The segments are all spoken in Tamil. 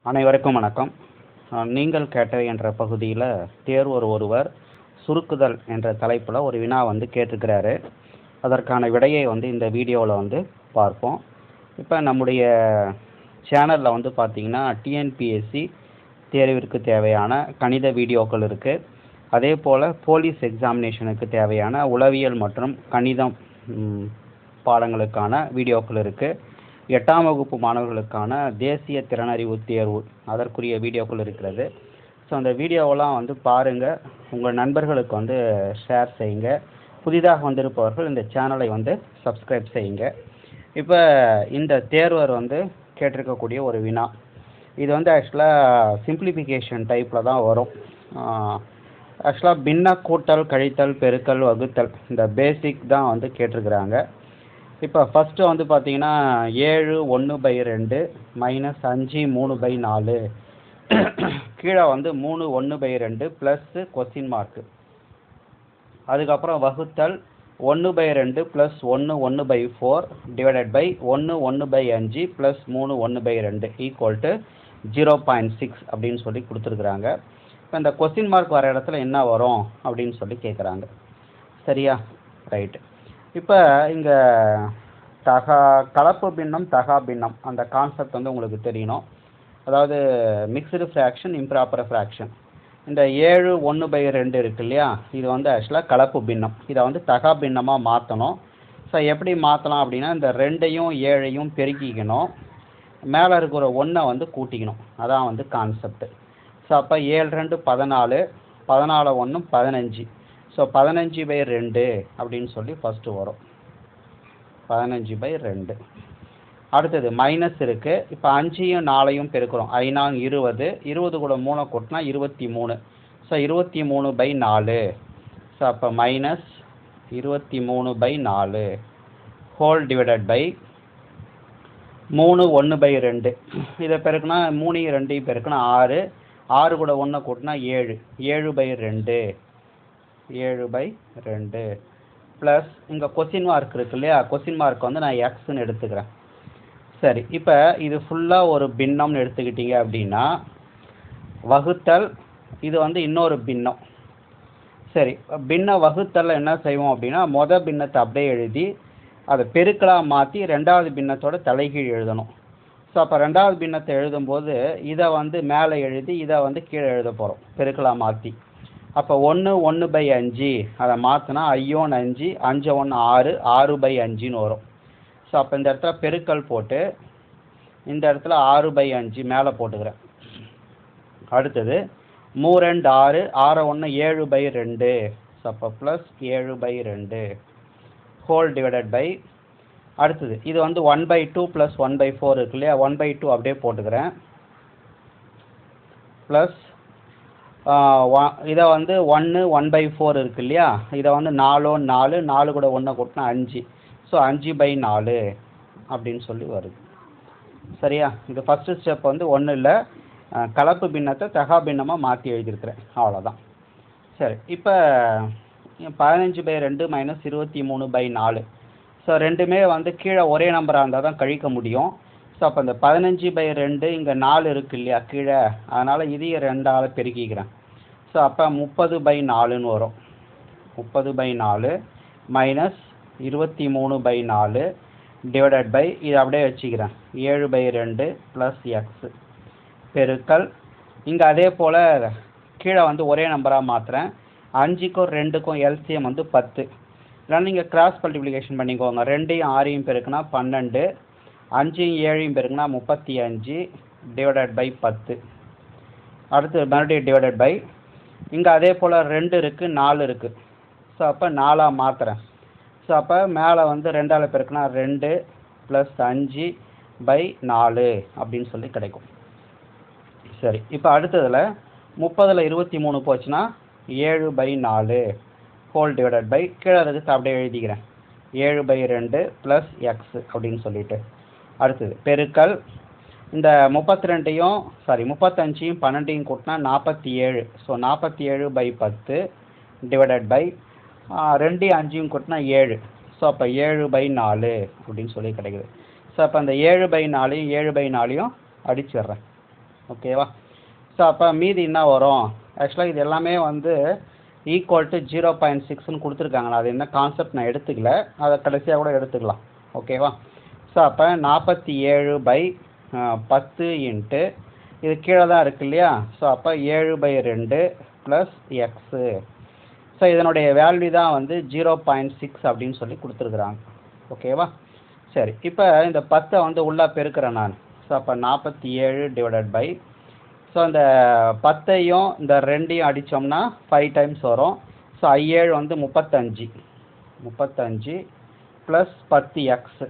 அனைவருக்கும் வணக்கம் அஹ், நீங்கள் கேட்ட என்ற பகுதியில் தேர்வர் ஒருவர் சுருக்குதல் என்ற தலைப்பில் ஒரு வினா வந்து கேட்டிருக்கிறாரு அதற்கான விடையை வந்து இந்த வீடியோவில் வந்து பார்ப்போம் இப்போ நம்முடைய சேனலில் வந்து பார்த்தீங்கன்னா டிஎன்பிஎஸ்சி தேர்விற்கு தேவையான கணித வீடியோக்கள் இருக்குது அதே போல் போலீஸ் எக்ஸாமினேஷனுக்கு தேவையான உளவியல் மற்றும் கணிதம் ம், பாடங்களுக்கான வீடியோக்கள் இருக்குது எட்டாம் வகுப்பு மாணவர்களுக்கான தேசிய திறனறிவு தேர்வு அதற்குரிய வீடியோக்கள் இருக்கிறது ஸோ அந்த வீடியோவெல்லாம் வந்து பாருங்கள் உங்கள் நண்பர்களுக்கு வந்து ஷேர் செய்யுங்க புதிதாக வந்திருப்பவர்கள் இந்த சேனலை வந்து சப்ஸ்கிரைப் செய்யுங்க இப்போ இந்த தேர்வர் வந்து கேட்டிருக்கக்கூடிய ஒரு வினா இது வந்து ஆக்சுவலாக சிம்பிளிஃபிகேஷன் டைப்பில் தான் வரும் ஆக்சுவலாக பின்ன கூட்டல் கழித்தல் பெருக்கல் வகுத்தல் இந்த பேசிக் தான் வந்து கேட்டிருக்கிறாங்க இப்போ ஃபஸ்ட்டு வந்து பார்த்தீங்கன்னா ஏழு ஒன்று பை ரெண்டு மைனஸ் அஞ்சு மூணு பை நாலு கீழே வந்து மூணு ஒன்று பை ரெண்டு ப்ளஸ்ஸு கொஸ்டின் மார்க்கு அதுக்கப்புறம் வகுத்தல் ஒன்று பை ரெண்டு ப்ளஸ் ஒன்று ஒன்று பை ஃபோர் டிவைடட் பை ஒன்று ஒன்று பை அஞ்சு ப்ளஸ் மூணு ஒன்று பை ரெண்டு equal to zero point six அப்படின்னு சொல்லி கொடுத்துருக்குறாங்க இப்போ இந்த கொஸ்டின் மார்க் வர இடத்துல என்ன வரும் அப்படின்னு சொல்லி கேட்குறாங்க சரியா ரைட்டு இப்போ இங்கே தகா கலப்பு பின்னம் தகா பின்னம் அந்த கான்செப்ட் வந்து உங்களுக்கு தெரியணும் அதாவது மிக்சடு ஃப்ராக்ஷன் இம்ப்ராப்பர் ஃப்ராக்ஷன் இந்த ஏழு ஒன்று பை ரெண்டு இருக்கு இல்லையா இது வந்து ஆக்சுவலாக கலப்பு பின்னம் இதை வந்து தகா பின்னமாக மாற்றணும் ஸோ எப்படி மாற்றலாம் அப்படின்னா இந்த ரெண்டையும் ஏழையும் பெருக்கிக்கணும் மேலே இருக்கிற ஒன்றை வந்து கூட்டிக்கணும் அதான் வந்து கான்செப்ட் ஸோ அப்போ ஏழு ரெண்டு பதினாலு பதினாலு ஒன்று பதினஞ்சு ஸோ பதினஞ்சு பை ரெண்டு அப்படின்னு சொல்லி ஃபஸ்ட்டு வரும் பதினஞ்சு பை ரெண்டு அடுத்தது மைனஸ் இருக்குது இப்போ அஞ்சையும் நாலையும் பெருக்கிறோம் ஐநாங் இருபது இருபது கூட மூணை கூட்டினா இருபத்தி மூணு ஸோ இருபத்தி மூணு பை நாலு ஸோ அப்போ மைனஸ் இருபத்தி மூணு பை நாலு ஹோல் டிவைடட் பை மூணு ஒன்று பை ரெண்டு இதை பெருக்குனா மூணையும் ரெண்டையும் பெருக்குனா ஆறு ஆறு கூட ஒன்றை கூட்டினா ஏழு ஏழு பை ரெண்டு ஏழு பை ரெண்டு ப்ளஸ் இங்கே கொஸ்டின் மார்க் இருக்கு இல்லையா கொஸ்டின் மார்க் வந்து நான் எக்ஸ்ன்னு எடுத்துக்கிறேன் சரி இப்போ இது ஃபுல்லாக ஒரு பின்னம்னு எடுத்துக்கிட்டீங்க அப்படின்னா வகுத்தல் இது வந்து இன்னொரு பின்னம் சரி பின்ன வகுத்தல்ல என்ன செய்வோம் அப்படின்னா மொத பின்னத்தை அப்படியே எழுதி அதை பெருக்கலாக மாற்றி ரெண்டாவது பின்னத்தோட தலைகீழ் எழுதணும் ஸோ அப்போ ரெண்டாவது பின்னத்தை எழுதும்போது இதை வந்து மேலே எழுதி இதை வந்து கீழே எழுத போகிறோம் பெருக்கலாக மாற்றி அப்போ ஒன்று ஒன்று பை அஞ்சு அதை மாற்றினா ஐயோன் அஞ்சு அஞ்சு ஒன்று ஆறு ஆறு பை அஞ்சுன்னு வரும் ஸோ அப்போ இந்த இடத்துல பெருக்கல் போட்டு இந்த இடத்துல ஆறு பை அஞ்சு மேலே போட்டுக்கிறேன் அடுத்தது மூ ரெண்டு ஆறு ஆறு ஒன்று ஏழு பை ரெண்டு ஸோ அப்போ ப்ளஸ் ஏழு பை ரெண்டு ஹோல் டிவைடட் பை அடுத்தது இது வந்து one by two plus one by four இருக்கு இல்லையா ஒன் பை டூ அப்படியே போட்டுக்கிறேன் ப்ளஸ் இதை வந்து ஒன்று ஒன் பை ஃபோர் இருக்கு இல்லையா இதை வந்து நாலோ நாலு நாலு கூட ஒன்றை கூட்டினா அஞ்சு ஸோ அஞ்சு பை நாலு அப்படின்னு சொல்லி வருது சரியா இது ஃபஸ்ட்டு ஸ்டெப் வந்து ஒன்றும் இல்லை கலப்பு பின்னத்தை தகா பின்னமாக மாற்றி எழுதியிருக்கிறேன் அவ்வளோதான் சரி இப்போ பதினஞ்சு பை ரெண்டு மைனஸ் இருபத்தி மூணு பை நாலு ஸோ ரெண்டுமே வந்து கீழே ஒரே நம்பராக இருந்தால் தான் கழிக்க முடியும் ஸோ அப்போ இந்த பதினஞ்சு பை ரெண்டு இங்கே நாலு இருக்கு இல்லையா கீழே அதனால் இதையும் ரெண்டால் பெருக்கிக்கிறேன் ஸோ அப்போ முப்பது பை நாலுன்னு வரும் முப்பது பை நாலு மைனஸ் இருபத்தி மூணு பை நாலு டிவைடட் பை இது அப்படியே வச்சுக்கிறேன் ஏழு பை ரெண்டு ப்ளஸ் எக்ஸு பெருக்கல் இங்கே அதே போல் கீழே வந்து ஒரே நம்பராக மாற்றுறேன் அஞ்சுக்கும் ரெண்டுக்கும் எல்சிஎம் வந்து பத்து இல்லைன்னா நீங்கள் கிராஸ் மல்டிப்ளிகேஷன் பண்ணிக்கோங்க ரெண்டையும் ஆறையும் பெருக்குனா பன்னெண்டு அஞ்சையும் ஏழையும் பெருக்குனா முப்பத்தி அஞ்சு டிவைடட் பை பத்து அடுத்து மறுபடியும் டிவைடட் பை இங்கே அதே போல் ரெண்டு இருக்குது நாலு இருக்குது ஸோ அப்போ நாலாக மாற்றுறேன் ஸோ அப்போ மேலே வந்து ரெண்டால் பெருக்குனா ரெண்டு ப்ளஸ் அஞ்சு பை நாலு அப்படின்னு சொல்லி கிடைக்கும் சரி இப்போ அடுத்ததில் முப்பதில் இருபத்தி மூணு போச்சுன்னா ஏழு பை நாலு ஹோல் டிவைடட் பை கீழே இருக்கிறது அப்படியே எழுதிக்கிறேன் ஏழு பை ரெண்டு ப்ளஸ் எக்ஸ் அப்படின்னு சொல்லிட்டு அடுத்தது பெருக்கல் இந்த முப்பத்தி ரெண்டையும் சாரி முப்பத்தஞ்சையும் பன்னெண்டையும் கூட்டினா நாற்பத்தி ஏழு ஸோ நாற்பத்தி ஏழு பை பத்து டிவைடட் பை ரெண்டையும் அஞ்சையும் கூட்டினா ஏழு ஸோ அப்போ ஏழு பை நாலு அப்படின்னு சொல்லி கிடைக்குது ஸோ அப்போ அந்த ஏழு பை நாலையும் ஏழு பை நாலையும் அடிச்சிடுறேன் ஓகேவா ஸோ அப்போ மீதி என்ன வரும் ஆக்சுவலாக இது எல்லாமே வந்து ஈக்குவல் டு ஜீரோ பாயிண்ட் சிக்ஸ்னு கொடுத்துருக்காங்க அது என்ன கான்செப்ட் நான் எடுத்துக்கல அதை கடைசியாக கூட எடுத்துக்கலாம் ஓகேவா ஸோ அப்போ நாற்பத்தி ஏழு பை பத்து இன்ட்டு இது கீழே தான் இருக்கு இல்லையா ஸோ அப்போ ஏழு பை ரெண்டு ப்ளஸ் எக்ஸு ஸோ இதனுடைய வேல்யூ தான் வந்து ஜீரோ பாயிண்ட் சிக்ஸ் அப்படின்னு சொல்லி கொடுத்துருக்குறாங்க ஓகேவா சரி இப்போ இந்த பத்தை வந்து உள்ளே பெருக்கிறேன் நான் ஸோ அப்போ நாற்பத்தி ஏழு டிவைடட் பை ஸோ அந்த பத்தையும் இந்த ரெண்டையும் அடித்தோம்னா ஃபைவ் டைம்ஸ் வரும் ஸோ ஐஏழு வந்து முப்பத்தஞ்சு முப்பத்தஞ்சு ப்ளஸ் பத்து எக்ஸு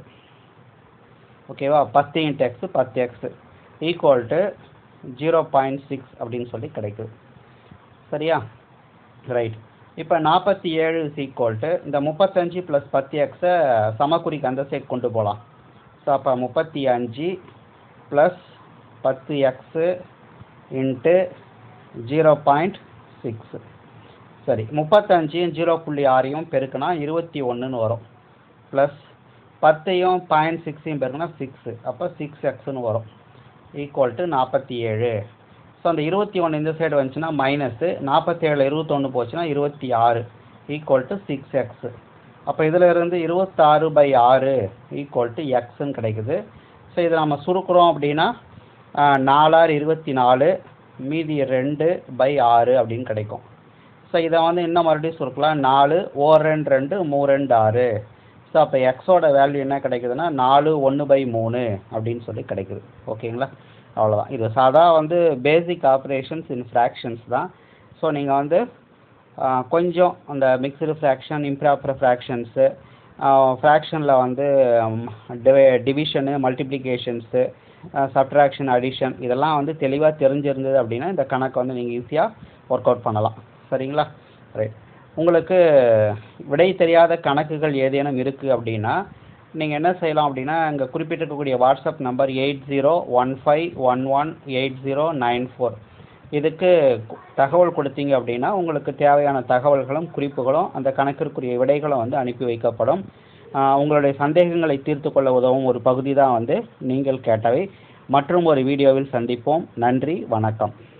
ஓகேவா பத்து இன்ட்டு எக்ஸு பத்து x equal to zero point six அப்படின்னு சொல்லி கிடைக்குது சரியா ரைட் இப்போ நாற்பத்தி ஏழு இஸ் ஈக்குவல் டு இந்த முப்பத்தஞ்சு ப்ளஸ் பத்து எக்ஸை சமக்குறிக்கு அந்த சைட் கொண்டு போகலாம் ஸோ அப்போ முப்பத்தி அஞ்சு ப்ளஸ் பத்து x into zero point six சரி முப்பத்தஞ்சையும் ஜீரோ புள்ளி ஆறையும் பெருக்குனா இருபத்தி ஒன்றுன்னு வரும் ப்ளஸ் பத்தையும் பாயிண்ட் சிக்ஸையும் பெருக்குனா சிக்ஸு அப்போ சிக்ஸ் எக்ஸ்னு வரும் ஈக்குவல் டு நாற்பத்தி ஏழு ஸோ அந்த இருபத்தி ஒன்று இந்த சைடு வந்துச்சுன்னா மைனஸு நாற்பத்தேழு இருபத்தொன்று போச்சுன்னா இருபத்தி ஆறு ஈக்குவல் டு சிக்ஸ் எக்ஸு அப்போ இதில் இருந்து இருபத்தாறு பை ஆறு ஈக்குவல் டு எக்ஸ்ன்னு கிடைக்குது ஸோ இதை நம்ம சுருக்குறோம் அப்படின்னா நாலாறு இருபத்தி நாலு மீதி ரெண்டு பை ஆறு அப்படின்னு கிடைக்கும் ஸோ இதை வந்து இன்னும் மறுபடியும் சுருக்கலாம் நாலு ஓர் ரெண்டு ரெண்டு மூ ரெண்டு ஆறு ஸோ அப்போ எக்ஸோட வேல்யூ என்ன கிடைக்குதுன்னா நாலு ஒன்று பை மூணு அப்படின்னு சொல்லி கிடைக்குது ஓகேங்களா அவ்வளோதான் இது சாதா வந்து பேசிக் ஆப்ரேஷன்ஸ் இன் ஃப்ராக்ஷன்ஸ் தான் ஸோ நீங்கள் வந்து கொஞ்சம் அந்த மிக்சடு ஃப்ராக்ஷன் இம்ப்ராப்பர் ஃப்ராக்ஷன்ஸு ஃப்ராக்ஷனில் வந்து டிவி டிவிஷனு மல்டிப்ளிகேஷன்ஸு சப்ட்ராக்ஷன் அடிஷன் இதெல்லாம் வந்து தெளிவாக தெரிஞ்சிருந்தது அப்படின்னா இந்த கணக்கை வந்து நீங்கள் ஈஸியாக ஒர்க் அவுட் பண்ணலாம் சரிங்களா ரைட் உங்களுக்கு விடை தெரியாத கணக்குகள் ஏதேனும் இருக்குது அப்படின்னா நீங்கள் என்ன செய்யலாம் அப்படின்னா இங்கே குறிப்பிட்டிருக்கக்கூடிய WhatsApp number eight zero one five one one eight zero nine four இதுக்கு தகவல் கொடுத்தீங்க அப்படின்னா உங்களுக்கு தேவையான தகவல்களும் குறிப்புகளும் அந்த கணக்கிற்குரிய விடைகளும் வந்து அனுப்பி வைக்கப்படும் உங்களுடைய சந்தேகங்களை தீர்த்து கொள்ள உதவும் ஒரு பகுதி தான் வந்து நீங்கள் கேட்டவை மற்றும் ஒரு வீடியோவில் சந்திப்போம் நன்றி வணக்கம்